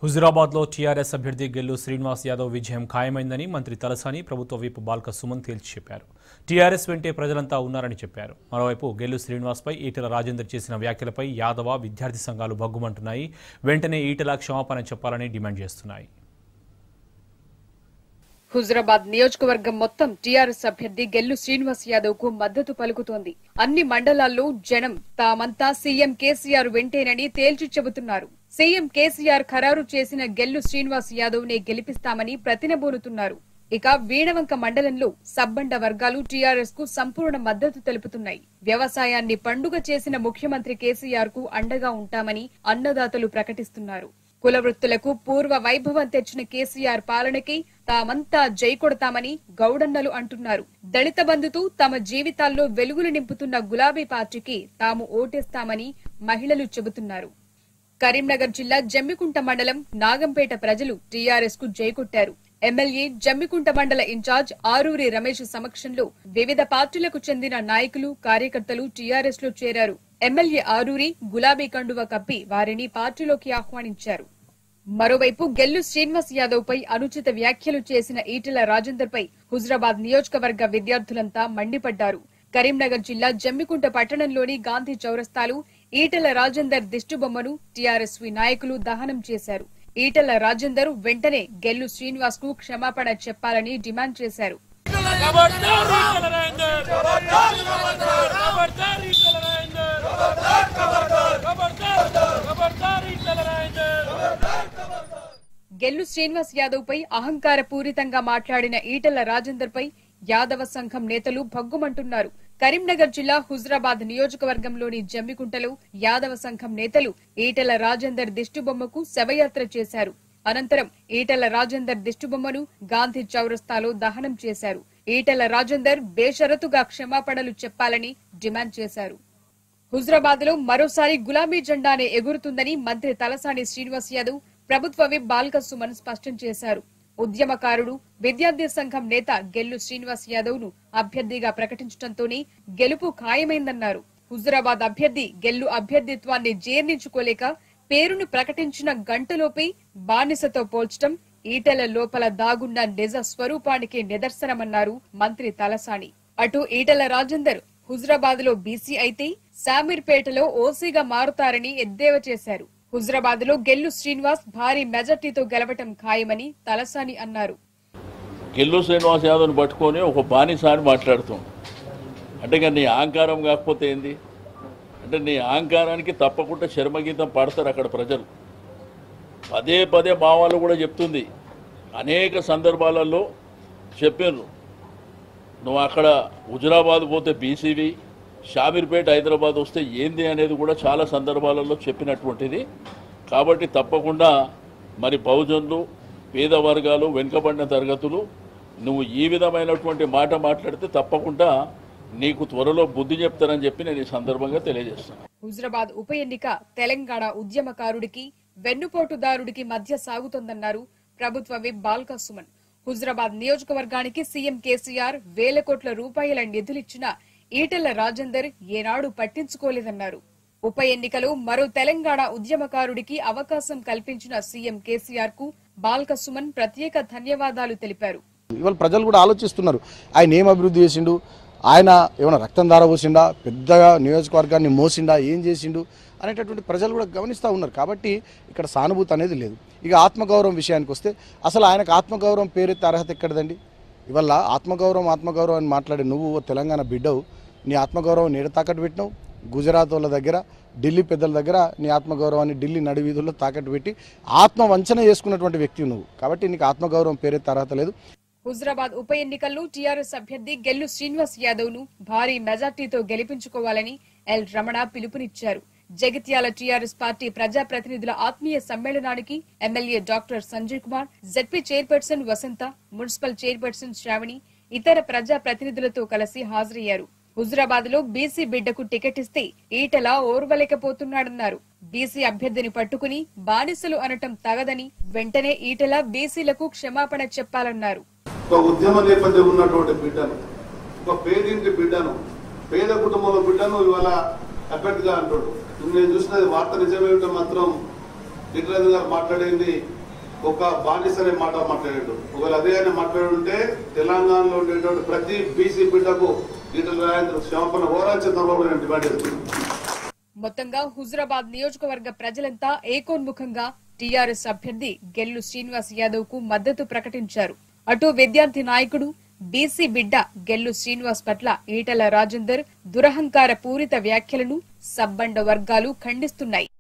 హుజురాబాద్లో TRS అభ్యర్థి గెల్లు శ్రీనివాస్ యాదవ్ విజయం ఖాయమైందని మంత్రి తలసాని ప్రభుత్వ విప్ బాల్క సుమన్ తేల్చి చెప్పారు టీఆర్ఎస్ వెంటే ప్రజలంతా ఉన్నారని చెప్పారు మరోవైపు గెల్లు శ్రీనివాస్పై ఈటెల రాజేందర్ చేసిన వ్యాఖ్యలపై యాదవ విద్యార్థి సంఘాలు భగ్గుమంటున్నాయి వెంటనే ఈటెల క్షమాపణ చెప్పాలని డిమాండ్ చేస్తున్నాయి హుజురాబాద్ నియోజకవర్గం మొత్తం టీఆర్ఎస్ అభ్యర్థి గెల్లు శ్రీనివాస్ యాదవ్ కు మద్దతు పలుకుతోంది అన్ని మండలాల్లో జనం తామంతా సీఎం కేసీఆర్ వెంటేనని తేల్చి చెబుతున్నారు సీఎం కేసీఆర్ ఖరారు చేసిన గెల్లు శ్రీనివాస్ యాదవ్ నే గెలిపిస్తామని ప్రతినబూనుతున్నారు ఇక వీణవంక మండలంలో సబ్బండ వర్గాలు టీఆర్ఎస్ కు సంపూర్ణ మద్దతు తెలుపుతున్నాయి వ్యవసాయాన్ని పండుగ చేసిన ముఖ్యమంత్రి కేసీఆర్ కు అండగా ఉంటామని అన్నదాతలు ప్రకటిస్తున్నారు కుల వృత్తులకు పూర్వ వైభవం తెచ్చిన కేసీఆర్ పాలనకి తామంతా జై కొడతామని గౌడన్నలు అంటున్నారు దళిత బంధుతో తమ జీవితాల్లో వెలుగులు నింపుతున్న గులాబీ పార్టీకి తాము ఓటేస్తామని మహిళలు చెబుతున్నారు కరీంనగర్ జిల్లా జమ్మికుంట మండలం నాగంపేట ప్రజలు టీఆర్ఎస్ కు జై కొట్టారు ఎమ్మెల్యే జమ్మికుంట మండల ఇన్ఛార్జ్ ఆరూరి రమేష్ సమక్షంలో వివిధ పార్టీలకు చెందిన నాయకులు కార్యకర్తలు టీఆర్ఎస్ లో చేరారు ఎమ్మెల్యే ఆరూరి గులాబీ కండువ కప్పి వారిని పార్టీలోకి ఆహ్వానించారు మరోవైపు గెల్లు శ్రీనివాస్ యాదవ్ పై అనుచిత వ్యాఖ్యలు చేసిన ఈటెల రాజేందర్ పై హుజరాబాద్ నియోజకవర్గ విద్యార్థులంతా మండిపడ్డారు కరీంనగర్ జిల్లా జమ్మికుంట పట్టణంలోని గాంధీ చౌరస్తాలు ఈటెల రాజేందర్ దిష్టిబొమ్మను టీఆర్ఎస్వి నాయకులు దహనం చేశారు ఈటెల రాజేందర్ వెంటనే గెల్లు శ్రీనివాస్ కు క్షమాపణ చెప్పాలని డిమాండ్ చేశారు खबरदार रीटल रहेंदर खबरदार रीटल रहेंदर खबरदार खबरदार रीटल रहेंदर గెల్లు శ్రీనివాస్ యాదవ్ పై అహంకార పూరితంగా మాట్లాడిన ఈటెల రాజేందర్ పై యాదవ సంఘం నేతలు భగ్గుమంటున్నారు కరీంనగర్ జిల్లా హుజరాబాద్ నియోజకవర్గంలోని జమ్మికుంటలో యాదవ సంఘం నేతలు ఈటెల రాజేందర్ దిష్టిబొమ్మకు శవయాత్ర చేశారు అనంతరం ఈటెల రాజేందర్ దిష్టిబొమ్మను గాంధీ చౌరస్తాలో దహనం చేశారు ఈటెల రాజేందర్ బేషరతుగా క్షమాపణలు చెప్పాలని డిమాండ్ చేశారు హుజరాబాద్ లో మరోసారి గులాబీ జెండానే ఎగురుతుందని మంత్రి తలసాని శ్రీనివాస్ యాదవ్ ప్రభుత్వ విప్ బాల్క సుమన్ స్పష్టం చేశారు ఉద్యమకారుడు విద్యార్థి సంఘం నేత గెల్లు శ్రీనివాస్ యాదవ్ ను అభ్యర్థిగా ప్రకటించడంతోనే గెలుపు ఖాయమైందన్నారు హుజరాబాద్ అభ్యర్థి గెల్లు అభ్యర్థిత్వాన్ని జీర్ణించుకోలేక పేరును ప్రకటించిన గంటలోపే బానిసతో పోల్చడం ఈటెల లోపల దాగున్న నిజ స్వరూపానికి నిదర్శనమన్నారు మంత్రి తలసాని అటు ఈటెల రాజేందర్ హుజరాబాద్ లో బీసీ అయితే శామీర్పేటలో ఓసీగా మారుతారని ఎద్దేవా చేశారు హుజరాబాద్ లో గెల్లు శ్రీనివాస్ భారీ మెజార్టీతో గెలవటం ఖాయమని తలసాని అన్నారు గిల్లు శ్రీనివాస్ యాదవ్ని పట్టుకొని ఒక బానిస అని మాట్లాడుతాం అంటే ఇక నీ అహంకారం కాకపోతే ఏంది అంటే నీ అహంకారానికి తప్పకుండా శర్మగీతం పాడతారు అక్కడ ప్రజలు పదే పదే మా వాళ్ళు కూడా చెప్తుంది అనేక సందర్భాలలో చెప్పారు నువ్వు అక్కడ హుజురాబాద్ పోతే బీసీవి షామీర్పేట హైదరాబాద్ వస్తే ఏంది అనేది కూడా చాలా సందర్భాలలో చెప్పినటువంటిది కాబట్టి తప్పకుండా మరి బహుజనులు పేద వర్గాలు వెనుకబడిన తరగతులు నువ్వు ఈ విధమైనటువంటి మాట మాట్లాడితే తప్పకుండా నీకు త్వరలో బుద్ధి చెప్తారని చెప్పి నేను ఈ సందర్భంగా తెలియజేస్తున్నాను హుజరాబాద్ ఉప ఎన్నిక తెలంగాణ ఉద్యమకారుడికి వెన్నుపోటుదారుడికి మధ్య సాగుతోందన్నారు ప్రభుత్వ విప్ బాల్క సుమన్ హుజరాబాద్ నియోజకవర్గానికి సీఎం కేసీఆర్ వేల కోట్ల రూపాయల నిధులిచ్చినా ఈటెల రాజేందర్ ఏనాడు పట్టించుకోలేదన్నారు ఉప ఎన్నికలో మరో తెలంగాణ ఉద్యమకారుడికి అవకాశం కల్పించిన సీఎం కేసీఆర్ కు బాల్క సుమన్ ప్రత్యేక ధన్యవాదాలు తెలిపారు ఇవాళ ప్రజలు కూడా ఆలోచిస్తున్నారు ఆయన ఏం అభివృద్ధి చేసిండు ఆయన ఏమైనా రక్తం దార పోసిండా పెద్దగా నియోజకవర్గాన్ని మోసిండా ఏం చేసిండు అనేటటువంటి ప్రజలు కూడా గమనిస్తూ ఉన్నారు కాబట్టి ఇక్కడ సానుభూతి అనేది లేదు ఇక ఆత్మగౌరవం విషయానికి వస్తే అసలు ఆయనకు ఆత్మగౌరవం పేరెత్తే అర్హత ఎక్కడదండి ఇవాళ ఆత్మగౌరవం ఆత్మగౌరవం అని మాట్లాడే నువ్వు ఓ తెలంగాణ బిడ్డవు నీ ఆత్మగౌరవం నీడ తాకట్టు పెట్టినావు గుజరాత్ వాళ్ళ దగ్గర ఢిల్లీ పెద్దల దగ్గర నీ ఆత్మగౌరవాన్ని ఢిల్లీ నడివీధుల్లో తాకట్టు పెట్టి ఆత్మ వంచన చేసుకున్నటువంటి వ్యక్తి నువ్వు కాబట్టి నీకు ఆత్మగౌరవం పేరెత్తే అర్హత లేదు హుజరాబాద్ ఉప ఎన్నికల్లో టీఆర్ఎస్ అభ్యర్థి గెల్లు శ్రీనివాస్ యాదవ్ ను భారీ మెజార్టీతో గెలిపించుకోవాలని ఎల్ రమణ పిలుపునిచ్చారు జగిత్యాల టీఆర్ఎస్ పార్టీ ప్రజాప్రతినిధుల ఆత్మీయ సమ్మేళనానికి MLA doctor Sanjay Kumar ZP chairperson Vasantha municipal chairperson Sravani ఇతర ప్రజా ప్రతినిధులతో కలిసి హాజరయ్యారు హుజరాబాద్ లో బీసీ బిడ్డకు టికెట్ ఇస్తే ఈటల ఓర్వలేకపోతున్నాడన్నారు బీసీ అభ్యర్థిని పట్టుకుని బానిసలు అనటం తగదని వెంటనే ఈటల బీసీలకు క్షమాపణ చెప్పాలన్నారు ఒక ఉద్యమ నేపథ్యం ఉన్నటువంటి బిడ్డను ఒక పేదింటి బిడ్డను పేద కుటుంబంలో బిడ్డను ఇవాళ అభ్యర్థిగా అంటాడు నేను చూసినది వార్త నిజమేమిటో మాత్రం ఈటల గారు మాట్లాడింది ఒక బానిస అనే మాట మాట్లాడాడు ఒకవేళ అదే ఆయన మాట్లాడుంటే తెలంగాణలో ఉండేటువంటి ప్రతి బీసీ బిడ్డకు ఈటల రాజేంద్ర క్షమాపణ ఓరాల్సిన చంద్రబాబు నేను డిమాండ్ చేస్తున్నాను మొత్తంగా హుజురాబాద్ నియోజకవర్గ ప్రజలంతా ఏకోన్ముఖంగా టీఆర్ఎస్ అభ్యర్థి గెల్లు శ్రీనివాస్ యాదవ్ కు మద్దతు ప్రకటించారు అటు విద్యార్థి నాయకుడు బీసీ బిడ్డ గెల్లు శ్రీనివాస్ పట్ల ఈటల రాజేందర్ దురహంకార పూరిత వ్యాఖ్యలను సబ్బండ వర్గాలు ఖండిస్తున్నాయి